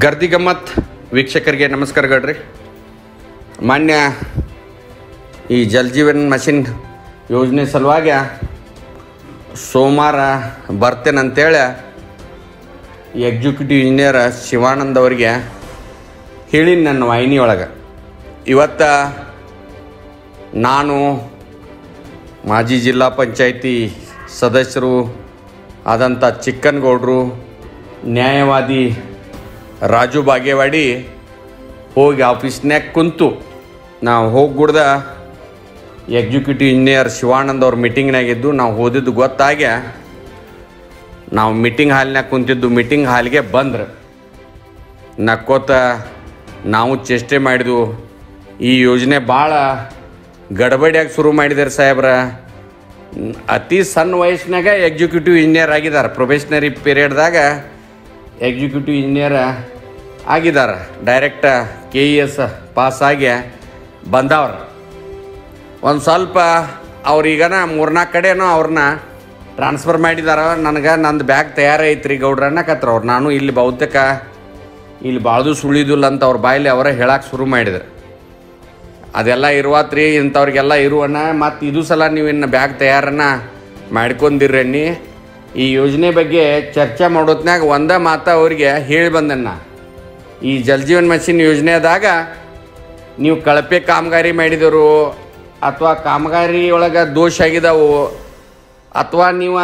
ಗರ್ದಿ ಗಮ್ಮತ್ ವೀಕ್ಷಕರಿಗೆ ನಮಸ್ಕಾರಗಳ್ರಿ ಮಾನ್ಯ ಈ ಜಲ್ ಜೀವನ್ ಮಷಿನ್ ಯೋಜನೆ ಸಲುವಾಗಿ ಸೋಮವಾರ ಬರ್ತೇನಂತೇಳಿ ಎಕ್ಸಿಕ್ಯೂಟಿವ್ ಇಂಜಿನಿಯರ್ ಶಿವಾನಂದ್ ಅವರಿಗೆ ಹೇಳೀನಿ ನನ್ನ ವಾಹಿನಿ ಒಳಗೆ ಇವತ್ತು ನಾನು ಮಾಜಿ ಜಿಲ್ಲಾ ಪಂಚಾಯಿತಿ ಸದಸ್ಯರು ಆದಂಥ ಚಿಕ್ಕನಗೌಡರು ನ್ಯಾಯವಾದಿ ರಾಜು ಬಾಗೇವಾಡಿ ಹೋಗಿ ಆಫೀಸ್ನ್ಯಾಗ ಕುಂತು ನಾವು ಹೋಗ್ಗುಡ್ದ ಎಕ್ಸಿಕ್ಯೂಟಿವ್ ಇಂಜಿನಿಯರ್ ಶಿವಾನಂದ್ ಅವ್ರ ಮೀಟಿಂಗ್ನಾಗಿದ್ದು ನಾವು ಓದಿದ್ದು ಗೊತ್ತಾಗೆ ನಾವು ಮೀಟಿಂಗ್ ಹಾಲ್ನ್ಯಾಗ ಕುಂತಿದ್ದು ಮೀಟಿಂಗ್ ಹಾಲ್ಗೆ ಬಂದ್ರೆ ನಕ್ಕೋತ ನಾವು ಚೇಷ್ಟೆ ಮಾಡಿದ್ವು ಈ ಯೋಜನೆ ಭಾಳ ಗಡಬಡಿಯಾಗಿ ಶುರು ಮಾಡಿದಾರೆ ಸಾಹೇಬ್ರ ನ್- ಅತಿ ಸಣ್ಣ ವಯಸ್ಸಿನಾಗ ಎಕ್ಸಿಕ್ಯೂಟಿವ್ ಇಂಜಿನಿಯರ್ ಆಗಿದ್ದಾರೆ ಪ್ರೊಫೆಷ್ನರಿ ಪೀರಿಯಡ್ದಾಗ ಎಕ್ಸಿಕ್ಯೂಟಿವ್ ಇಂಜಿನಿಯರ್ ಆಗಿದ್ದಾರೆ ಡೈರೆಕ್ಟ್ ಕೆ ಇ ಎಸ್ ಪಾಸಾಗಿ ಬಂದವ್ರು ಒಂದು ಸ್ವಲ್ಪ ಅವ್ರೀಗನ ಮೂರ್ನಾಲ್ಕು ಕಡೆನೂ ಅವ್ರನ್ನ ಟ್ರಾನ್ಸ್ಫರ್ ಮಾಡಿದಾರ ನನಗೆ ನಂದು ಬ್ಯಾಗ್ ತಯಾರೈತ್ರಿ ಗೌಡ್ರ ಅನ್ನಕತ್ರ ಅವ್ರು ನಾನು ಇಲ್ಲಿ ಬಹುತೇಕ ಇಲ್ಲಿ ಬಾಳ್ದು ಸುಳಿದಿಲ್ಲ ಅಂತ ಅವ್ರ ಬಾಯಲ್ಲಿ ಅವರೇ ಹೇಳಕ್ಕೆ ಶುರು ಮಾಡಿದ್ರು ಅದೆಲ್ಲ ಇರುವತ್ರಿ ಇಂಥವ್ರಿಗೆಲ್ಲ ಇರುವಣ್ಣ ಮತ್ತು ಇದು ಸಲ ನೀವು ಇನ್ನು ಬ್ಯಾಗ್ ತಯಾರನ್ನ ಮಾಡ್ಕೊಂಡಿರ್ರಣ್ಣಿ ಈ ಯೋಜನೆ ಬಗ್ಗೆ ಚರ್ಚೆ ಮಾಡೋತ್ನಾಗ ಒಂದೇ ಮಾತು ಅವ್ರಿಗೆ ಹೇಳಿ ಬಂದಣ್ಣ ಈ ಜಲ್ ಜೀವನ್ ಮಷಿನ್ ಯೋಜನೆದಾಗ ನೀವು ಕಳಪೆ ಕಾಮಗಾರಿ ಮಾಡಿದರು ಅಥವಾ ಕಾಮಗಾರಿ ಒಳಗೆ ದೋಷ ಆಗಿದಾವು ಅಥವಾ ನೀವು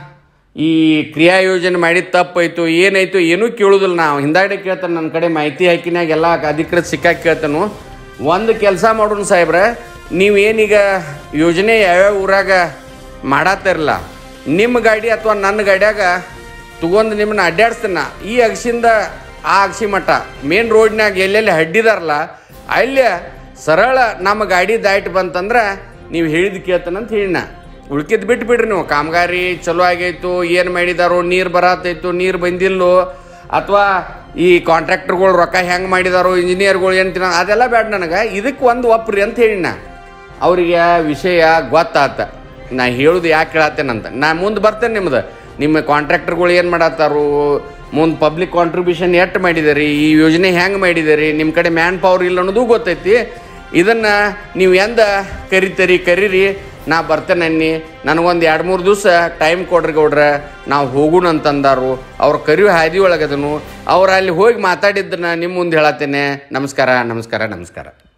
ಈ ಕ್ರಿಯಾ ಯೋಜನೆ ಮಾಡಿದ ತಪ್ಪಾಯ್ತು ಏನಾಯ್ತು ಏನೂ ಕೇಳೋದಿಲ್ಲ ನಾವು ಹಿಂದಾಗಡೆ ಕೇಳ್ತಾನೆ ನನ್ನ ಕಡೆ ಮಾಹಿತಿ ಹಾಕಿನಾಗ ಎಲ್ಲ ಅಧಿಕೃತ ಸಿಕ್ಕಾಗಿ ಕೇಳ್ತಾನು ಒಂದು ಕೆಲಸ ಮಾಡೋಣ ಸಾಹೇಬ್ರೆ ನೀವು ಏನೀಗ ಯೋಜನೆ ಯಾವ್ಯಾವ ಊರಾಗ ಮಾಡತ್ತಿರಲ್ಲ ನಿಮ್ಮ ಗಾಡಿ ಅಥವಾ ನನ್ನ ಗಾಡ್ಯಾಗ ತಗೊಂಡು ನಿಮ್ಮನ್ನ ಅಡ್ಡಾಡಿಸ್ತೀನ ಈ ಅಗಸಿಂದ ಆ ಅಗಸಿ ಮಟ್ಟ ಮೇನ್ ರೋಡ್ನಾಗ ಎಲ್ಲೆಲ್ಲಿ ಹಡ್ಡಿದಾರಲ್ಲ ಅಲ್ಲಿ ಸರಳ ನಮ್ಮ ಗಾಡಿ ದಾಟ್ ಬಂತಂದ್ರೆ ನೀವು ಹೇಳಿದ ಕೇಳ್ತಾನಂತ ಹೇಳಿನ ಉಳ್ಕಿದ್ ಬಿಟ್ಟು ಬಿಡ್ರಿ ನೀವು ಕಾಮಗಾರಿ ಚಲೋ ಆಗೈತು ಏನು ಮಾಡಿದಾರೋ ನೀರು ಬರತ್ತೈತು ನೀರು ಬಂದಿಲ್ಲೋ ಅಥವಾ ಈ ಕಾಂಟ್ರಾಕ್ಟರ್ಗಳು ರೊಕ್ಕ ಹೆಂಗೆ ಮಾಡಿದಾರೋ ಇಂಜಿನಿಯರ್ಗಳು ಏನು ತಿನ್ನ ಅದೆಲ್ಲ ಬೇಡ ನನಗೆ ಇದಕ್ಕೆ ಒಂದು ಒಪ್ರಿ ಅಂತ ಹೇಳಿನ ಅವರಿಗೆ ವಿಷಯ ಗೊತ್ತಾತ ನಾ ಹೇಳುದು ಯಾಕೆ ಹೇಳತ್ತೇನಂತ ನಾ ಮುಂದೆ ಬರ್ತೇನೆ ನಿಮ್ದು ನಿಮ್ಮ ಕಾಂಟ್ರಾಕ್ಟರ್ಗಳು ಏನು ಮಾಡತ್ತಾರು ಮುಂದೆ ಪಬ್ಲಿಕ್ ಕಾಂಟ್ರಿಬ್ಯೂಷನ್ ಎಷ್ಟು ಮಾಡಿದಿರಿ ಈ ಯೋಜನೆ ಹೆಂಗೆ ಮಾಡಿದಿರಿ ನಿಮ್ಮ ಕಡೆ ಮ್ಯಾನ್ ಪವರ್ ಇಲ್ಲ ಅನ್ನೋದು ಗೊತ್ತೈತಿ ಇದನ್ನು ನೀವು ಎಂದ ಕರಿತೀರಿ ಕರೀರಿ ನಾ ಬರ್ತೇನೆ ಅನ್ನಿ ನನಗೊಂದು ಎರಡು ಮೂರು ದಿವಸ ಟೈಮ್ ಕೊಡ್ರಿ ಗೌಡ್ರ ನಾವು ಹೋಗೋಣ ಅಂತಂದಾರು ಅವ್ರ ಕರಿಯೋ ಹಾದಿ ಒಳಗದನು ಅವ್ರು ಅಲ್ಲಿ ಹೋಗಿ ಮಾತಾಡಿದ್ದನ್ನ ನಿಮ್ಮ ಮುಂದೆ ಹೇಳತ್ತೇನೆ ನಮಸ್ಕಾರ ನಮಸ್ಕಾರ ನಮಸ್ಕಾರ